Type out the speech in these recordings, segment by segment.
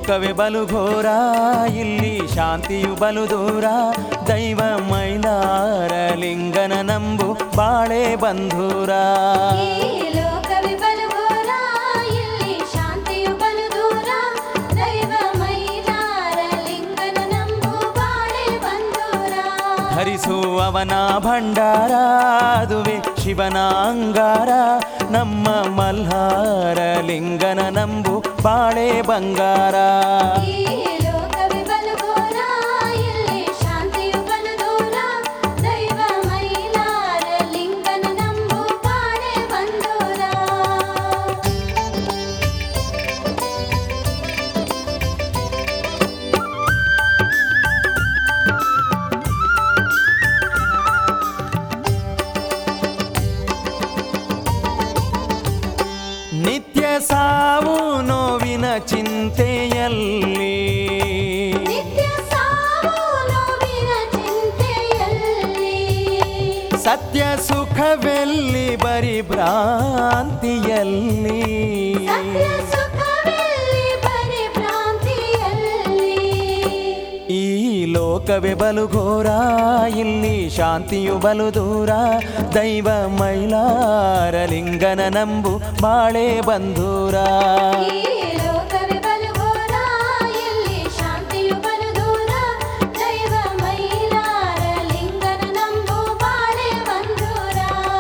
ಲೋಕವೇ ಬಲು ಘೋರ ಇಲ್ಲಿ ಶಾಂತಿಯು ಬಲು ದೂರ ದೈವ ಮೈಲಾರ ಲಿಂಗನ ನಂಬು ಬಾಳೆ ಬಂಧೂರ ಈ ಲೋಕವೇ ಬಲು ಘೋರ, ಇಲ್ಲಿ ಶಾಂತಿಯು ಬಲು ದೂರ. ದೈವ ಮೈಲಾರ ಲಿಂಗನ ನಂಬು ಬಾಳೆ ಬಂದೂರ. ಧರಿಸು ಅವನ ಭಂಡಾರ ಅದುವೆ ಶಿವನ ಅಂಗಾರ ನಮ್ಮ ಮಲ್ಹಾರ ಲಿಂಗನ ನಂಬು ಬಾಳೆ ಬಂಗಾರ ಈ ಲೋಕವೇ ಬಲು ಘೋರ, ಇಲ್ಲಿ ಶಾಂತಿಯು ಬಲು ದೂರ. ದೈವ ಮೈಲಾರ ಲಿಂಗನ ನಂಬು ಬಾಳೆ ಬಂದೂರ. ನಿತ್ಯ ಸಾವು ನೋವಿನ ಚಿಂತೆಯಲ್ಲಿ ನಿತ್ಯ ಸಾವು ನೋವಿನ ಚಿಂತೆಯಲ್ಲಿ ಸತ್ಯ ಸುಖವೆಲ್ಲಿ ಬರಿ ಭ್ರಾಂತಿಯಲ್ಲಿ ಸತ್ಯ ಸುಖವೆಲ್ಲಿ ಪರಿಭ್ರಾಂತಿಯಲ್ಲಿ ಈ ಲೋಕವೇ ಬಲು ಘೋರ ಇಲ್ಲಿ ಶಾಂತಿಯು ಬಲು ದೂರ ದೈವ ಮೈಲಾರ ಲಿಂಗನ ನಂಬು ಬಾಳೆ ಬಂಧೂರ ಈ ಲೋಕವೇ ಬಲು ಘೋರ, ಇಲ್ಲಿ ಶಾಂತಿಯು ಬಲು ದೂರ. ದೈವ ಮೈಲಾರ ಲಿಂಗನ ನಂಬು ಬಾಳೆ ಬಂಧೂರ.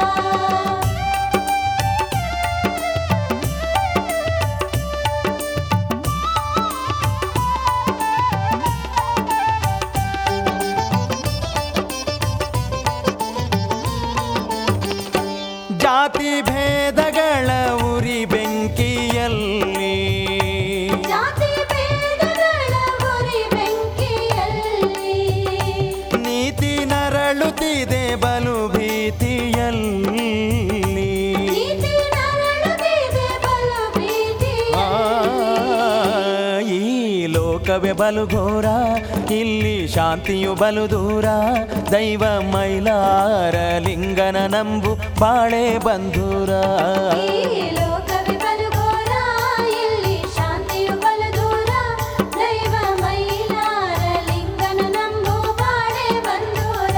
ಜಾತಿ ಭೇದಗಳ ಉರಿ ಬೆಂಕಿಯಲ್ಲಿ ಜಾತಿ ಭೇದಗಳ ಉರಿ ಬೆಂಕಿಯಲ್ಲಿ ನೀತಿ ನರಳುತ್ತಿದೆ ಬಲು ಭೀತಿಯಲ್ಲಿ ನೀತಿ ನರಳುತ್ತಿದೆ ಬಲು ಆ, ಭೀತಿಯಲ್ಲಿ. ಈ ಲೋಕವೇ ಬಲು ಘೋರ ಇಲ್ಲಿ ಶಾಂತಿಯು ಬಲು ದೂರ ದೈವ ಮೈಲಾರ ಲಿಂಗನ ನಂಬು ಬಾಳೆ ಬಂಧೂರ ಈ ಲೋಕವೇ ಬಲು ಘೋರ, ಇಲ್ಲಿ ಶಾಂತಿಯು ಬಲು ದೂರ. ದೈವ ಮೈಲಾರ ಲಿಂಗನ ನಂಬು ಬಾಳೆ ಬಂದೂರ.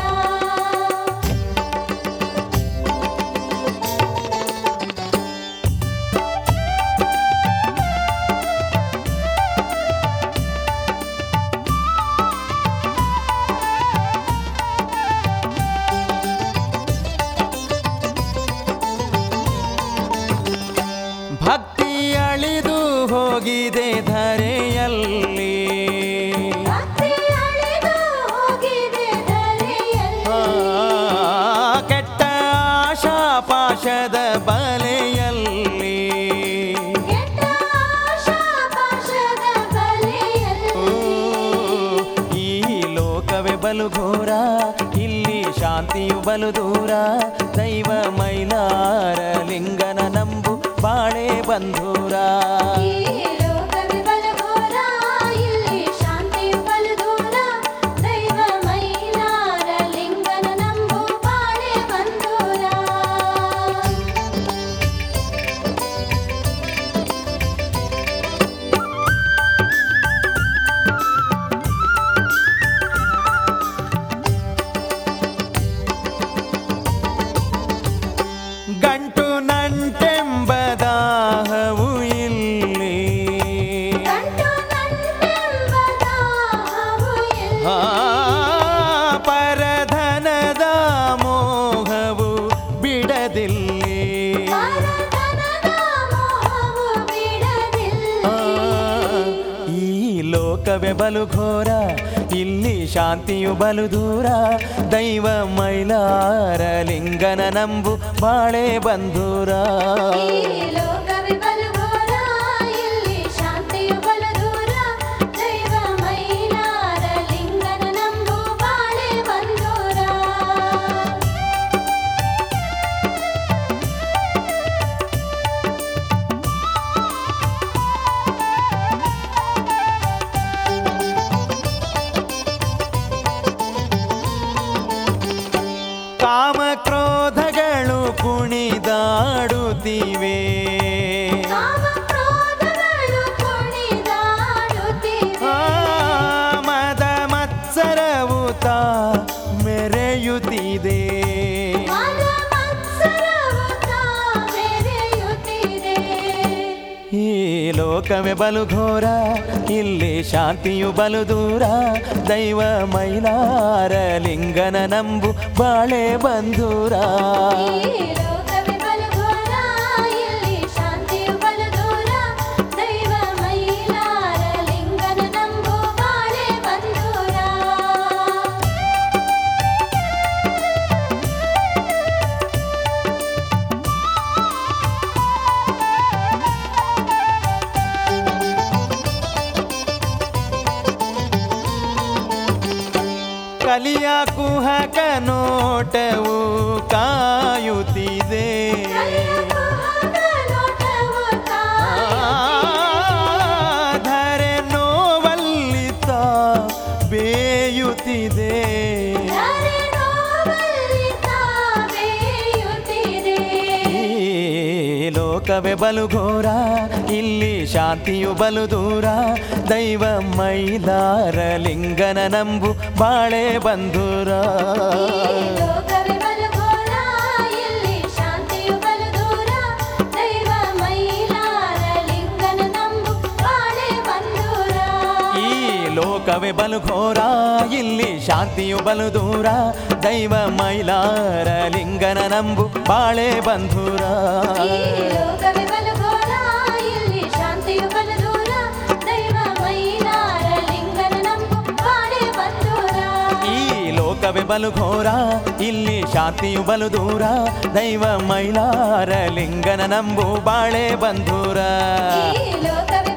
ಭಕ್ತಿ ಅಳಿದು ಹೋಗಿದೆ ಧರೆಯಲ್ಲಿ ಭಕ್ತಿ ಅಳಿದು ಹೋಗಿದೆ ಧರೆಯಲ್ಲಿ. ಆ, ಕೆಟ್ಟ ಆಶಾ ಪಾಶದ ಬಲೆಯಲ್ಲಿ ಕೆಟ್ಟ ಆಶಾಪಾಶದ ಬಲೆಯಲ್ಲಿ. ಓ, ಈ ಲೋಕವೇ ಬಲು ಘೋರ ಇಲ್ಲಿ ಶಾಂತಿಯು ಬಲು ದೂರ ದೈವ ಮೈಲಾರ ಲಿಂಗನ ನಂಬು ಬಾಳೆ ಬಂಧೂರ ಈ ಲೋಕವೇ ಬಲು ಘೋರ, ಇಲ್ಲಿ ಶಾಂತಿಯು ಬಲು ದೂರ. ದೈವ ಮೈಲಾರ ಲಿಂಗನ ನಂಬು ಬಾಳೆ ಬಂದೂರ. ಗಂಟು ನಂಟೆಂಬ ದಾಹವು ಇಲ್ಲಿ ಗಂಟು ನಂಟೆಂಬ ದಾಹವು ಎಲ್ಲಿ? ಆ, ಪರಧನದ ಮೋಹವು ಬಿಡದಿಲ್ಲಿ ಪರತನದ ಮೋಹವು ಬಿಡದಿಲ್ಲ. ಆ, ಈ ಲೋಕವೇ ಬಲು ಘೋರ ಇಲ್ಲಿ ಶಾಂತಿಯು ಬಲು ದೂರ ದೈವ ಮೈಲಾರ ಲಿಂಗನ ನಂಬು ಬಾಳೆ ಬಂಧೂರ ಈ ಲೋಕವೇ ಬಲು ಘೋರ, ಇಲ್ಲಿ ಶಾಂತಿಯು ಬಲು ದೂರ. ದೈವ ಮೈಲಾರ ಲಿಂಗನ ನಂಬು ಬಾಳೆ ಬಂದೂರ. ಕಾಮ ಕ್ರೋಧಗಳು ಕುಣಿದಾಡುತ್ತಿವೆ ಕಾಮ ಕ್ರೋಧಗಳು ಕುಣಿದಾಡುತ್ತಿವೆ. ಲೋಕವೇ ಬಲು ಘೋರ ಇಲ್ಲಿ ಶಾಂತಿಯು ಬಲು ದೂರ ದೈವ ಮೈಲಾರ ಲಿಂಗನ ನಂಬು ಬಾಳೆ ಬಂಧೂರ ಈ ಲೋಕವೇ ಬಲು ಘೋರ ಇಲ್ಲಿ ಶಾಂತಿಯು ಬಲು ದೂರ ದೈವ ಮೈಲಾರ ಲಿಂಗನ ನಂಬು ಬಾಳೆ ಬಂದೂರ ಕಲಿಯ ಕುಹಕ ನೋಟವು ಕಾಯುತ್ತಿದೆ ಧರೆ ನೋವಲ್ಲಿತ ಬೇಯುತ್ತಿದೆ ಈ ಲೋಕವೇ ಬಲು ಘೋರ ಇಲ್ಲಿ ಶಾಂತಿಯು ಬಲು ದೂರ ದೈವ ಮೈಲಾರ ಲಿಂಗನ ನಂಬು ಬಾಳೆ ಬಂಧುರ ಈ ಲೋಕವೇ ಬಲು ಘೋರ ಇಲ್ಲಿ ಶಾಂತಿಯು ಬಲು ದೂರ ದೈವ ಮೈಲಾರ ಲಿಂಗನ ನಂಬು ಬಾಳೆ ಬಂಧುರ ಈ ಲೋಕವೇ ಬಲು ಘೋರ ಇಲ್ಲಿ ಶಾಂತಿಯು ಬಲು ದೂರ ದೈವ ಮೈಲಾರ ಲಿಂಗನ ನಂಬು ಬಾಳೆ ಬಂಧುರ ಲೋಕವೇ